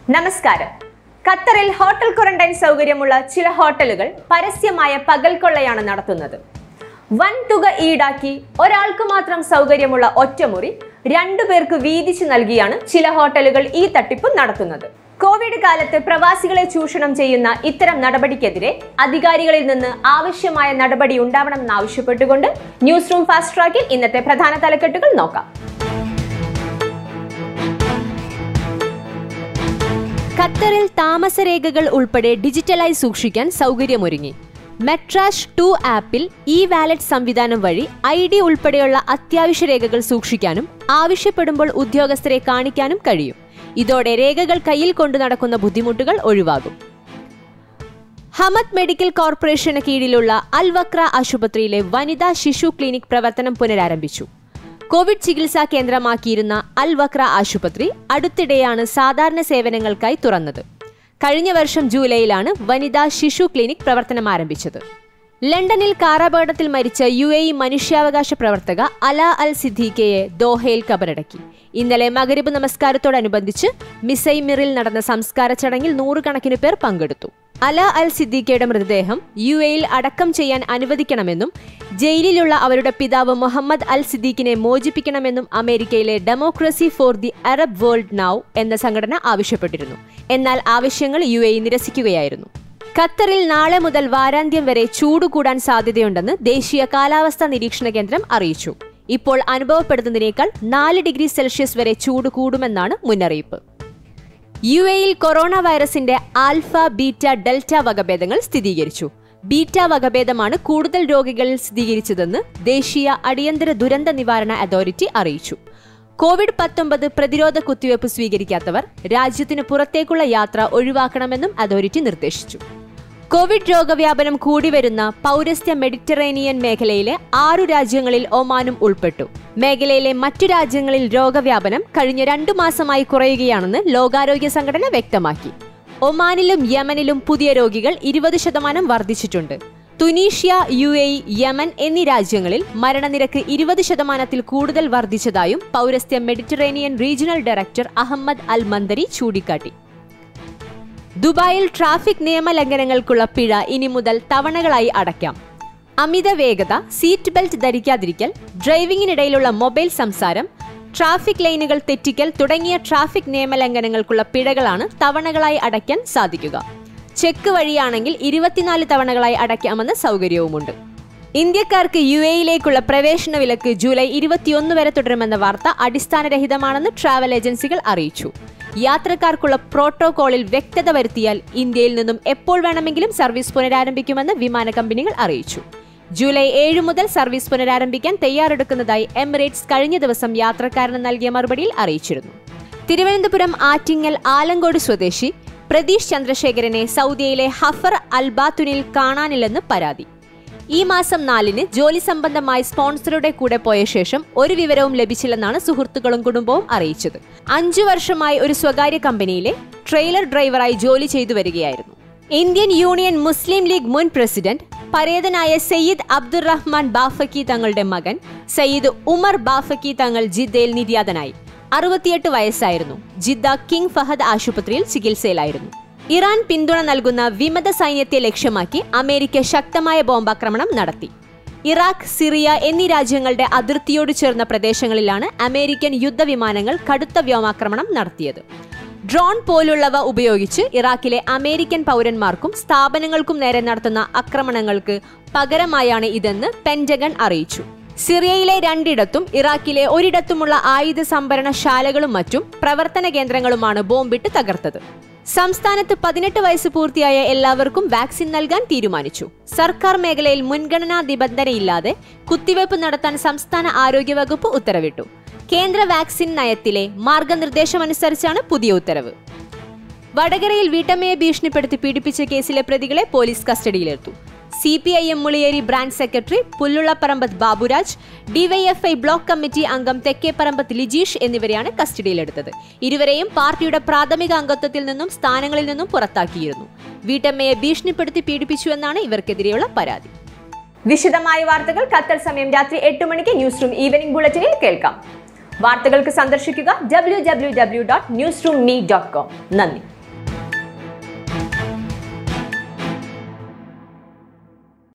നമസ്കാരം ഖത്തറിൽ hotel quarantine സൗകര്യമുള്ള ചില ഹോട്ടലുകൾ പരസ്യമായ പകൽ കൊള്ളയാണ് നടത്തുന്നത് വൻ തുക ഈടാക്കി ഒരാൾക്ക് മാത്രം സൗകര്യമുള്ള ഒറ്റമുറി രണ്ടു പേർക്ക് വീതിച്ചു നൽകിയാണ് ചില ഹോട്ടലുകൾ ഈ തട്ടിപ്പ് നടത്തുന്നത് കോവിഡ് കാലത്ത് പ്രവാസികളെ ചൂഷണം ചെയ്യുന്ന ഇത്തരം നടപടിക്കെതിരെ അധികാരികളിൽ നിന്ന് ആവശ്യമായ നടപടി ഉണ്ടാവണമെന്നാവശ്യപ്പെട്ടുകൊണ്ട് ന്യൂസ് റൂം ഫാസ്റ്റ് ട്രാക്കിൽ ഇന്നത്തെ പ്രധാന തലക്കെട്ടുകൾ നോക്കാം ഖത്തറിൽ താമസരേഖകൾ ഉൾപ്പെടെ ഡിജിറ്റലായി സൂക്ഷിക്കാൻ സൗകര്യമൊരുങ്ങി മെട്രാഷ് ടു ആപ്പിൽ ഇ വാലറ്റ് സംവിധാനം വഴി ഐ ഡി ഉൾപ്പെടെയുള്ള അത്യാവശ്യ രേഖകൾ സൂക്ഷിക്കാനും ആവശ്യപ്പെടുമ്പോൾ ഉദ്യോഗസ്ഥരെ കാണിക്കാനും കഴിയും ഇതോടെ രേഖകൾ കയ്യിൽ കൊണ്ടു നടക്കുന്ന ബുദ്ധിമുട്ടുകൾ ഒഴിവാകും ഹമദ് മെഡിക്കൽ കോർപ്പറേഷന് കീഴിലുള്ള അൽ വക്ര ആശുപത്രിയിലെ വനിതാ ശിശു ക്ലിനിക് പ്രവർത്തനം പുനരാരംഭിച്ചു കോവിഡ് ചികിത്സാ കേന്ദ്രമാക്കിയിരുന്ന അൽ വക്ര ആശുപത്രി അടുത്തിടെയാണ് സാധാരണ സേവനങ്ങൾക്കായി തുറന്നത് കഴിഞ്ഞ വർഷം ജൂലൈയിലാണ് വനിതാ ശിശു ക്ലിനിക് പ്രവർത്തനം ആരംഭിച്ചത് ലണ്ടനിൽ കാറാപകടത്തിൽ മരിച്ച യു എ ഇ മനുഷ്യാവകാശ പ്രവർത്തക അല അൽ സിദ്ദീഖയെ ദോഹയിൽ കബറടക്കി ഇന്നലെ മകരിബ് നമസ്കാരത്തോടനുബന്ധിച്ച് മിസൈമിറിൽ നടന്ന സംസ്കാര ചടങ്ങിൽ നൂറുകണക്കിന് പേർ പങ്കെടുത്തു അല അൽ സിദ്ദീഖയുടെ മൃതദേഹം യു എയിൽ അടക്കം ചെയ്യാൻ അനുവദിക്കണമെന്നും ജയിലിലുള്ള അവരുടെ പിതാവ് മുഹമ്മദ് അൽ സിദ്ദീഖിനെ മോചിപ്പിക്കണമെന്നും അമേരിക്കയിലെ democracy for the Arab world now എന്ന സംഘടന ആവശ്യപ്പെട്ടിരുന്നു എന്നാൽ ആവശ്യങ്ങൾ യു എ നിരസിക്കുകയായിരുന്നു ഖത്തറിൽ നാളെ മുതൽ വാരാന്ത്യം വരെ ചൂട് കൂടാൻ സാധ്യതയുണ്ടെന്ന് ദേശീയ കാലാവസ്ഥാ നിരീക്ഷണ കേന്ദ്രം അറിയിച്ചു ഇപ്പോൾ അനുഭവപ്പെടുന്നതിനേക്കാൾ നാല് ഡിഗ്രി സെൽഷ്യസ് വരെ ചൂട് കൂടുമെന്നാണ് മുന്നറിയിപ്പ് യു എയിൽ കൊറോണ വൈറസിന്റെ ആൽഫ ബീറ്റ ഡെൽറ്റ വകഭേദങ്ങൾ സ്ഥിരീകരിച്ചു ബീറ്റ വകഭേദമാണ് കൂടുതൽ രോഗികളിൽ സ്ഥിരീകരിച്ചതെന്ന് ദേശീയ അടിയന്തര ദുരന്ത നിവാരണ അതോറിറ്റി അറിയിച്ചു കോവിഡ് പത്തൊമ്പത് പ്രതിരോധ കുത്തിവയ്പ് സ്വീകരിക്കാത്തവർ രാജ്യത്തിന് പുറത്തേക്കുള്ള യാത്ര ഒഴിവാക്കണമെന്നും അതോറിറ്റി നിർദ്ദേശിച്ചു കോവിഡ് രോഗവ്യാപനം കൂടിവരുന്ന പൗരസ്ത്യ മെഡിറ്ററേനിയൻ മേഖലയിലെ ആറു രാജ്യങ്ങളിൽ ഒമാനും ഉൾപ്പെട്ടു മേഖലയിലെ മറ്റു രാജ്യങ്ങളിൽ രോഗവ്യാപനം കഴിഞ്ഞ രണ്ടു മാസമായി കുറയുകയാണെന്ന് ലോകാരോഗ്യ സംഘടന വ്യക്തമാക്കി ഒമാനിലും യമനിലും പുതിയ രോഗികൾ ഇരുപത് ശതമാനം വർദ്ധിച്ചിട്ടുണ്ട് തുനീഷ്യ യു എ യമൻ എന്നീ രാജ്യങ്ങളിൽ മരണനിരക്ക് ഇരുപത് ശതമാനത്തിൽ കൂടുതൽ വർദ്ധിച്ചതായും പൗരസ്ത്യ Mediterranean regional director Ahmed Al Mandhari ചൂണ്ടിക്കാട്ടി ദുബായിൽ ട്രാഫിക് നിയമലംഘനങ്ങൾക്കുള്ള പിഴ ഇനി മുതൽ തവണകളായി അടയ്ക്കാം അമിത വേഗത സീറ്റ് ബെൽറ്റ് ധരിക്കാതിരിക്കൽ ഡ്രൈവിംഗിനിടയിലുള്ള മൊബൈൽ സംസാരം ട്രാഫിക് ലൈനുകൾ തെറ്റിക്കൽ തുടങ്ങിയ ട്രാഫിക് നിയമലംഘനങ്ങൾക്കുള്ള പിഴകളാണ് തവണകളായി അടയ്ക്കാൻ സാധിക്കുക ചെക്ക് വഴിയാണെങ്കിൽ ഇരുപത്തിനാല് തവണകളായി അടയ്ക്കാമെന്ന സൗകര്യവുമുണ്ട് ഇന്ത്യക്കാർക്ക് യു എയിലേക്കുള്ള പ്രവേശന വിലക്ക് ജൂലൈ ഇരുപത്തിയൊന്ന് വരെ തുടരുമെന്ന വാർത്ത അടിസ്ഥാനരഹിതമാണെന്ന് ട്രാവൽ ഏജൻസികൾ അറിയിച്ചു യാത്രക്കാർക്കുള്ള പ്രോട്ടോകോളിൽ വ്യക്തത വരുത്തിയാൽ ഇന്ത്യയിൽ നിന്നും എപ്പോൾ വേണമെങ്കിലും സർവീസ് പുനരാരംഭിക്കുമെന്ന് വിമാന കമ്പനികൾ അറിയിച്ചു ജൂലൈ ഏഴ് മുതൽ സർവീസ് പുനരാരംഭിക്കാൻ തയ്യാറെടുക്കുന്നതായി എമിറേറ്റ്സ് കഴിഞ്ഞ ദിവസം യാത്രക്കാരന് നൽകിയ മറുപടിയിൽ അറിയിച്ചിരുന്നു തിരുവനന്തപുരം ആറ്റിങ്ങൽ ആലങ്കോട് സ്വദേശി പ്രതീഷ് ചന്ദ്രശേഖരനെ സൗദിയിലെ ഹഫർ അൽബാത്തുനിൽ കാണാനില്ലെന്ന് പരാതി ഈ മാസം നാലിന് ജോലി സംബന്ധമായി സ്പോൺസറുടെ കൂടെ പോയ ശേഷം ഒരു വിവരവും ലഭിച്ചില്ലെന്നാണ് സുഹൃത്തുക്കളും കുടുംബവും അറിയിച്ചത് അഞ്ചു വർഷമായി ഒരു സ്വകാര്യ കമ്പനിയിലെ ട്രെയിലർ ഡ്രൈവറായി ജോലി ചെയ്തു വരികയായിരുന്നു ഇന്ത്യൻ യൂണിയൻ മുസ്ലിം ലീഗ് മുൻ പ്രസിഡന്റ് പരേതനായ സയ്യിദ് അബ്ദുറഹ്മാൻ ബാഫക്കി തങ്ങളുടെ മകൻ സയ്യിദ് ഉമർ ബാഫക്കി തങ്ങൾ ജിദ്ദയിൽ നിര്യാതനായി അറുപത്തിയെട്ട് വയസ്സായിരുന്നു ജിദ്ദ കിങ് ഫഹദ് ആശുപത്രിയിൽ ചികിത്സയിലായിരുന്നു ഇറാൻ പിന്തുണ നൽകുന്ന വിമത സൈന്യത്തെ ലക്ഷ്യമാക്കി അമേരിക്ക ശക്തമായ ബോംബാക്രമണം നടത്തി ഇറാഖ് സിറിയ എന്നീ രാജ്യങ്ങളുടെ അതിർത്തിയോട് ചേർന്ന പ്രദേശങ്ങളിലാണ് അമേരിക്കൻ യുദ്ധവിമാനങ്ങൾ കടുത്ത വ്യോമാക്രമണം നടത്തിയത് ഡ്രോൺ പോലുള്ളവ ഉപയോഗിച്ച് ഇറാഖിലെ അമേരിക്കൻ പൗരന്മാർക്കും സ്ഥാപനങ്ങൾക്കും നേരെ നടത്തുന്ന ആക്രമണങ്ങൾക്ക് പകരമായാണ് ഇതെന്ന് പെന്റഗൺ അറിയിച്ചു സിറിയയിലെ രണ്ടിടത്തും ഇറാഖിലെ ഒരിടത്തുമുള്ള ആയുധ സംഭരണശാലകളും മറ്റും പ്രവർത്തന കേന്ദ്രങ്ങളുമാണ് ബോംബിട്ട് തകർത്തത് സംസ്ഥാനത്ത് പതിനെട്ട് വയസ്സ് പൂർത്തിയായ എല്ലാവർക്കും വാക്സിൻ നൽകാൻ തീരുമാനിച്ചു സർക്കാർ മേഖലയിൽ മുൻഗണനാ നിബന്ധനയില്ലാതെ കുത്തിവയ്പ് നടത്താൻ സംസ്ഥാന ആരോഗ്യവകുപ്പ് ഉത്തരവിട്ടു കേന്ദ്ര വാക്സിൻ നയത്തിലെ മാർഗനിർദ്ദേശമനുസരിച്ചാണ് പുതിയ ഉത്തരവ് വടകരയിൽ വീട്ടമ്മയെ ഭീഷണിപ്പെടുത്തി പീഡിപ്പിച്ച കേസിലെ പ്രതികളെ പോലീസ് കസ്റ്റഡിയിലെടുത്തു C P I M Muliyeri branch secretary Pullullapparambath Baburaj DYFI block committee അംഗം തെക്കേപ്പറമ്പത്ത് ലിജീഷ് എന്നിവരെയാണ് കസ്റ്റഡിയിലെടുത്തത് ഇരുവരെയും പാർട്ടിയുടെ പ്രാഥമിക അംഗത്വത്തിൽ നിന്നും സ്ഥാനങ്ങളിൽ നിന്നും പുറത്താക്കിയിരുന്നു വീട്ടമ്മയെ ഭീഷണിപ്പെടുത്തി പീഡിപ്പിച്ചു എന്നാണ് ഇവർക്കെതിരെയുള്ള പരാതി വിശദമായ വാർത്തകൾ ഖത്തർ സമയം രാത്രി എട്ട് മണിക്ക് ന്യൂസ് റൂം ഈവനിംഗ് ബുള്ളറ്റിനിൽ കേൾക്കാം വാർത്തകൾക്ക് സന്ദർശിക്കുക W W W dot news room me dot com നന്ദി